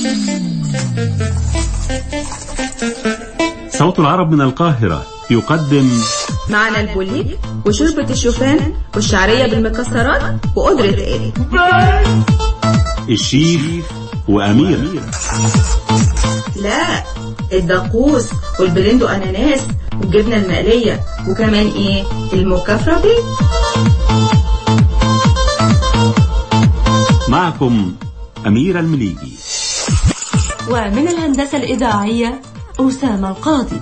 صوت العرب من القاهرة يقدم معنا البوليك وشوربة الشوفان والشعرية بالمكسرات وقدرة ايه الشيف وأمير لا الدقوس والبلندو اناناس والجبنة المقلية وكمان ايه المكفرة معكم أمير المليجي ومن الهندسة الإذاعية أسامة القاضي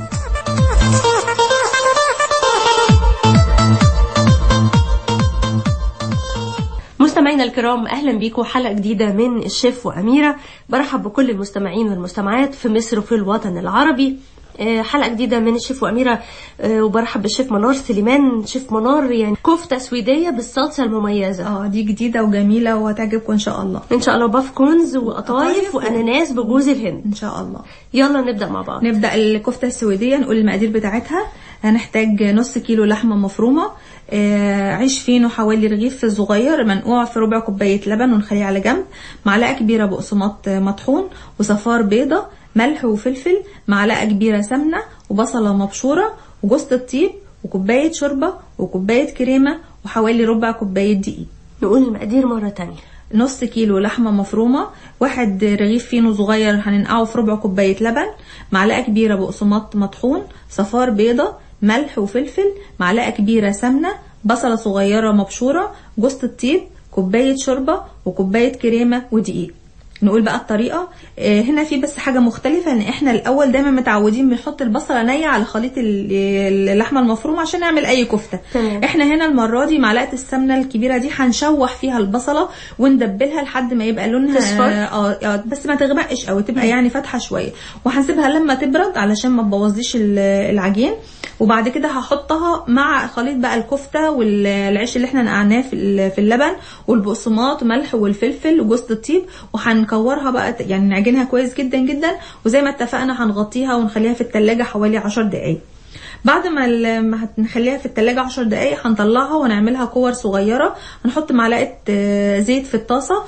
مستمعينا الكرام اهلا بيكم حلقه جديده من الشيف واميره برحب بكل المستمعين والمستمعات في مصر وفي الوطن العربي آه، حلقه جديده من الشيف واميره آه، وبرحب بالشيف منار سليمان شيف منار يعني كفته سويديه بالصلصه المميزه اه دي جديدة وجميلة وهتعجبكم ان شاء الله ان شاء الله باف كونز وقطايف قطايف و- واناناس بجوز الهند ان شاء الله يلا نبدا مع بعض نبدأ الكفتة السويدية نقول المقادير بتاعتها هنحتاج نص كيلو لحمة مفرومة آه، عيش فينو حوالي رغيف صغير منقوع في ربع كوباية لبن ونخليه على جنب معلقة كبيرة بقسماط مطحون وصفار بيضة ملح وفلفل معلقة كبيرة سمنة وبصلة مبشورة وجوز الطيب وكوباية شوربة وكوباية كريمة وحوالي ربع كوباية دقيق نقول المقادير مره تانية نص كيلو لحمة مفرومة واحد رغيف فينو صغير هننقعه في ربع كوباية لبن معلقة كبيرة بقسماط مطحون صفار بيضة ملح وفلفل معلقة كبيرة سمنة بصلة صغيرة مبشورة جوز الطيب كوباية شوربة وكوباية كريمة ودقيق نقول بقى الطريقة آه، هنا في بس حاجة مختلفة ان احنا الاول دايما متعودين بنحط البصلة نية على خليط ال- اللحمة المفرومة عشان نعمل اي كفتة تمام. احنا هنا المرة دي معلقة السمنة الكبيرة دي هنشوح فيها البصلة وندبلها لحد ما يبقى لونها تصفر؟ اه آه، بس ما تغمقش قوي تبقى يعني فاتحة شوية وهنسيبها لما تبرد علشان ما تبوظليش ال- العجين وبعد كده هحطها مع خليط بقى الكفتة والعيش اللي احنا نقعناه في ال- في اللبن والبقسماط وملح والفلفل وجوز الطيب وهنكورها بقى ت- يعني نعجنها كويس جدا جدا وزي ما اتفقنا هنغطيها ونخليها في التلاجة حوالي 10 دقايق بعد ما ال- ما هنخليها في التلاجة عشر دقايق هنطلعها ونعملها كور صغيرة هنحط معلقة آه، زيت في الطاسة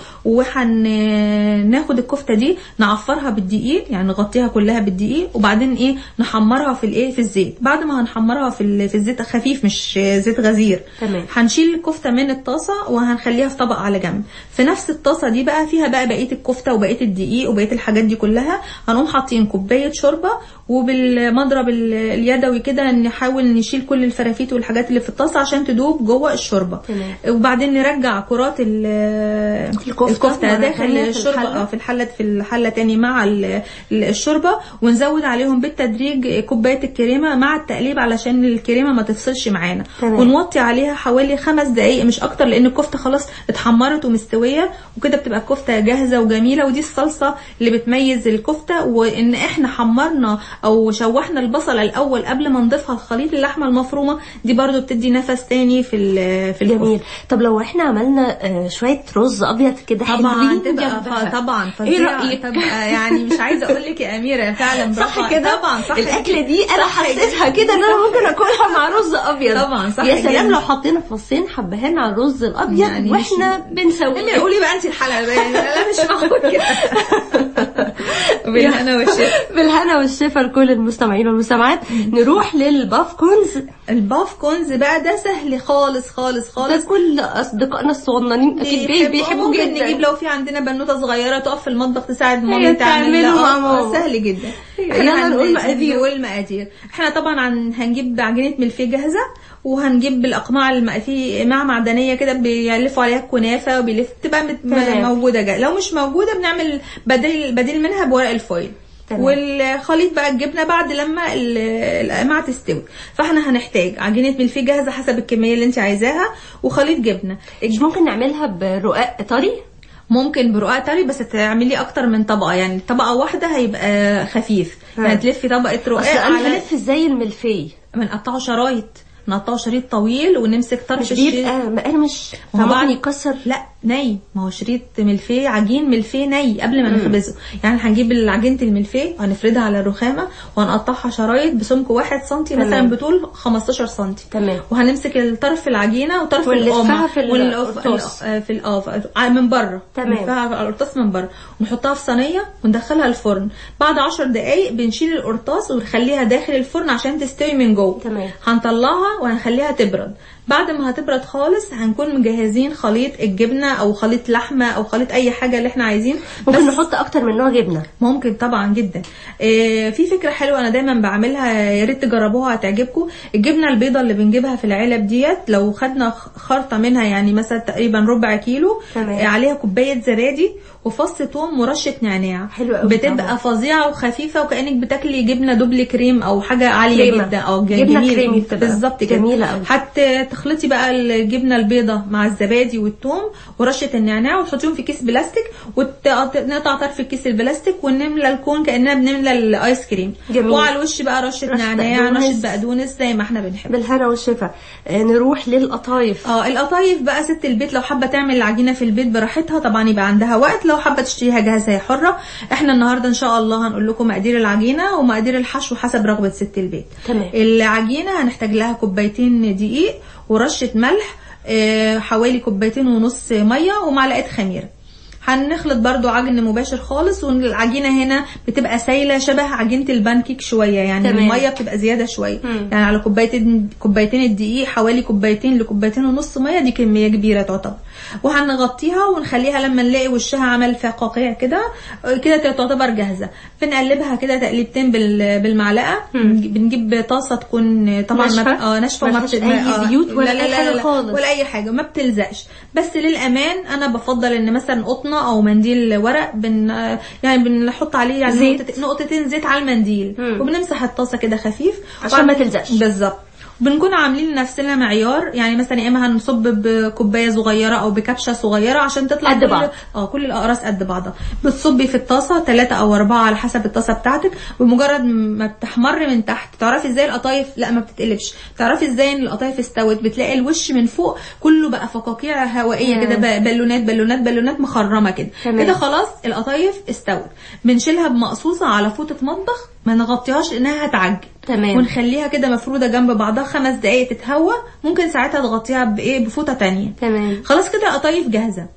وهناخد الكفتة دي نعفرها بالدقيق يعني نغطيها كلها بالدقيق وبعدين ايه نحمرها في الايه في الزيت بعد ما هنحمرها في ال- في الزيت خفيف مش آه، زيت غزير تمام. هنشيل الكفته من الطاسه وهنخليها في طبق على جنب في نفس الطاسه دي بقى فيها بقى بقيه الكفته وبقيه الدقيق وبقيه الحاجات دي كلها هنقوم حاطين كوبايه شوربه وبالمضرب ال- اليدوي كده نحاول نشيل كل الفرافيت والحاجات اللي في الطاسه عشان تدوب جوه الشوربه تمام. وبعدين نرجع كرات ال- الكفتة الكفته مرة داخل تانية في الشوربه الحلة. اه في الحله في الحله تاني مع ال- ال- الشوربه ونزود عليهم بالتدريج كوبايه الكريمه مع التقليب علشان الكريمه ما تفصلش معانا تمام. ونوطي عليها حوالي خمس دقايق مش اكتر لان الكفته خلاص اتحمرت ومستويه وكده بتبقى الكفته جاهزه وجميله ودي الصلصه اللي بتميز الكفته وان احنا حمرنا او شوحنا البصله الاول قبل ما نضيفها لخليط اللحمه المفرومه دي برضو بتدي نفس تاني في ال- في الكفته جميل طب لو احنا عملنا آه، شويه رز ابيض كده طبعا حلوين تبقى جنبها. طبعا ايه فظيعة. رايك تبقى يعني مش عايزه اقول لك يا اميره فعلا صح برافو. كده طبعا صح الاكله دي انا صح حسيتها كده ان انا ممكن اكلها مع رز ابيض طبعا، صح يا سلام جدا. لو حطينا فصين حبهان على الرز الابيض يعني واحنا اميره بنسويه قولي بقى انت الحلقه بقى يعني لا مش معقول كده بالهنا والشفا بالهنا والشفا لكل المستمعين والمستمعات نروح للباف كونز الباف كونز بقى ده سهل خالص خالص ده خالص كل اصدقائنا الصغننين اكيد بي- بيحبوا ممكن جدا نجيب لو في عندنا بنوته صغيره تقف في المطبخ تساعد هي مامي تعمل تعمله لها. مع آه، ماما. سهل جدا يلا إحنا نقول هن- مقادير. نقول مقادير احنا طبعا عن هنجيب عجينه ملفيه جاهزه وهنجيب الاقماع الم... في اقماع معدنيه كده بيلفوا عليها الكنافه وبيلف تبقى مت... تمام. موجوده جاهزة. لو مش موجوده بنعمل بديل بديل منها بورق الفويل تمام. والخليط بقى الجبنه بعد لما ال- الاقماع تستوي فاحنا هنحتاج عجينه ملفيه جاهزه حسب الكميه اللي انت عايزاها وخليط جبنه مش ممكن نعملها برقاق طري ممكن برقاق طري بس تعملي اكتر من طبقه يعني طبقه واحده هيبقى خفيف ها. يعني تلفي طبقه اصل رقاق انا على هلف ازاي الملفيه بنقطعه شرايط نقطعه شريط طويل ونمسك طرف مش الشريط بيبقى مقرمش ما هو فممكن بعد- يكسر لا ني ما هو شريط ملفيه عجين ملفيه ني قبل ما نخبزه يعني هنجيب عجينه الملفيه وهنفردها على الرخامه وهنقطعها شرايط بسمك واحد سنتي مثلا تمام. بطول 15 سنتي تمام. وهنمسك الطرف العجينه وطرف ونلفها القمع في ونلف- القرطاس. آه، في ال- اه في- آه، من بره تمام. نلفها على القرطاس من بره ونحطها في صينيه وندخلها الفرن بعد 10 دقائق بنشيل القرطاس ونخليها داخل الفرن عشان تستوي من جوه تمام. هنطلعها وهنخليها تبرد بعد ما هتبرد خالص هنكون مجهزين خليط الجبنه او خليط لحمه او خليط اي حاجه اللي احنا عايزين ممكن نحط اكتر من نوع جبنه ممكن طبعا جدا إيه في فكره حلوه انا دايما بعملها يا ريت تجربوها هتعجبكم الجبنه البيضاء اللي بنجيبها في العلب ديت لو خدنا خ- خرطه منها يعني مثلا تقريبا ربع كيلو تمام. إيه عليها كوبايه زبادي وفص ثوم ورشه نعناع حلو قوي بتبقى طبعا. فظيعه وخفيفه وكانك بتاكلي جبنه دوبل كريم او حاجه عاليه كريمة. جدا او جبنة جميل. كريمي بتبقى بالظبط كده جميلة قوي. حتى تخلطي بقى الجبنه البيضاء مع الزبادي والثوم ورشه النعناع وتحطيهم في كيس بلاستيك ونقطع طرف الكيس البلاستيك ونملى الكون كاننا بنملى الايس كريم جميل. وعلى الوش بقى رشه رشة نعناع بقدونس. رشه بقدونس زي ما احنا بنحب بالهنا والشفا آه، نروح للقطايف اه القطايف بقى ست البيت لو حابه تعمل العجينه في البيت براحتها طبعا يبقى عندها وقت لو حابه تشتريها جاهزه هي حره احنا النهارده ان شاء الله هنقول لكم مقادير العجينه ومقادير الحشو حسب رغبه ست البيت تمام. العجينه هنحتاج لها كوبايتين دقيق ورشه ملح آه، حوالي كوبايتين ونص ميه ومعلقه خميره هنخلط برضو عجن مباشر خالص والعجينه هنا بتبقى سايله شبه عجينه البانكيك شويه يعني تمام. الميه بتبقى زياده شويه مم. يعني على كوبايتين كوبايتين الدقيق حوالي كوبايتين لكوبايتين ونص ميه دي كميه كبيره تعتبر وهنغطيها ونخليها لما نلاقي وشها عمل فقاقيع كده كده تعتبر جاهزه بنقلبها كده تقليبتين بال- بالمعلقه بنجيب طاسه تكون طبعا ناشفة؟ ما اه ناشفه ما وما فيهاش بت- أي آه، زيوت ولا لا- أي لا- حاجة لا- خالص. ولا اي حاجه ما بتلزقش بس للامان انا بفضل ان مثلا قطنه او منديل ورق بن يعني بنحط عليه يعني زيت. نقطة- نقطتين زيت على المنديل مم. وبنمسح الطاسه كده خفيف عشان ما تلزقش. بالظبط بنكون عاملين لنفسنا معيار يعني مثلا يا اما هنصب بكوبايه صغيره او بكبشه صغيره عشان تطلع قد كل بعض. اه كل الاقراص قد بعضها بتصبي في الطاسه ثلاثة او أربعة على حسب الطاسه بتاعتك بمجرد ما بتحمر من تحت تعرفي ازاي القطايف لا ما بتتقلبش تعرفي ازاي ان القطايف استوت بتلاقي الوش من فوق كله بقى فقاقيع هوائيه مم. كده ب- بالونات بالونات بالونات مخرمه كده تمام. كده خلاص القطايف استوت بنشيلها بمقصوصه على فوطه مطبخ ما نغطيهاش لانها هتعجن تمام. ونخليها كده مفروده جنب بعضها خمس دقايق تتهوى ممكن ساعتها تغطيها بايه بفوطه تانية تمام خلاص كده القطايف جاهزه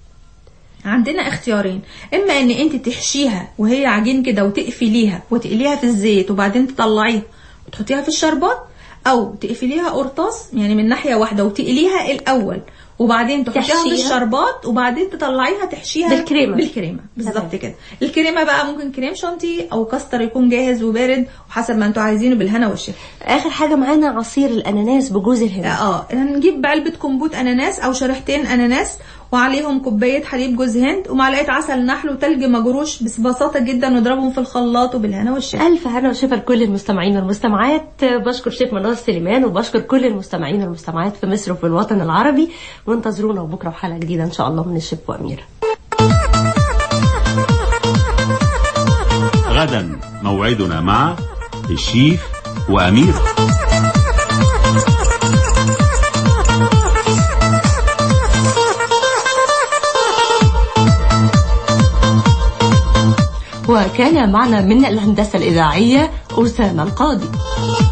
عندنا اختيارين اما ان انت تحشيها وهي عجين كده وتقفليها وتقليها في الزيت وبعدين تطلعيها وتحطيها في الشربات او تقفليها قرطاس يعني من ناحيه واحده وتقليها الاول وبعدين تحطيها في تحشيها. الشربات وبعدين تطلعيها تحشيها بالكريمة. بالكريمه بالظبط تمام. كده الكريمه بقى ممكن كريم شانتي او كاستر يكون جاهز وبارد وحسب ما انتوا عايزينه بالهنا والشفا اخر حاجه معانا عصير الاناناس بجوز الهند اه هنجيب علبة كمبوت اناناس او شريحتين اناناس وعليهم كوباية حليب جوز هند ومعلقة عسل نحل وتلج مجروش ببساطة جدا نضربهم في الخلاط وبالهنا والشفا ألف هنا وشفا لكل المستمعين والمستمعات بشكر شيف منار سليمان وبشكر كل المستمعين والمستمعات في مصر وفي الوطن العربي وانتظرونا بكرة في حلقة جديدة إن شاء الله من الشيف وأميرة غدا موعدنا مع الشيف وأميرة وكان معنا من الهندسة الإذاعية أسامة القاضي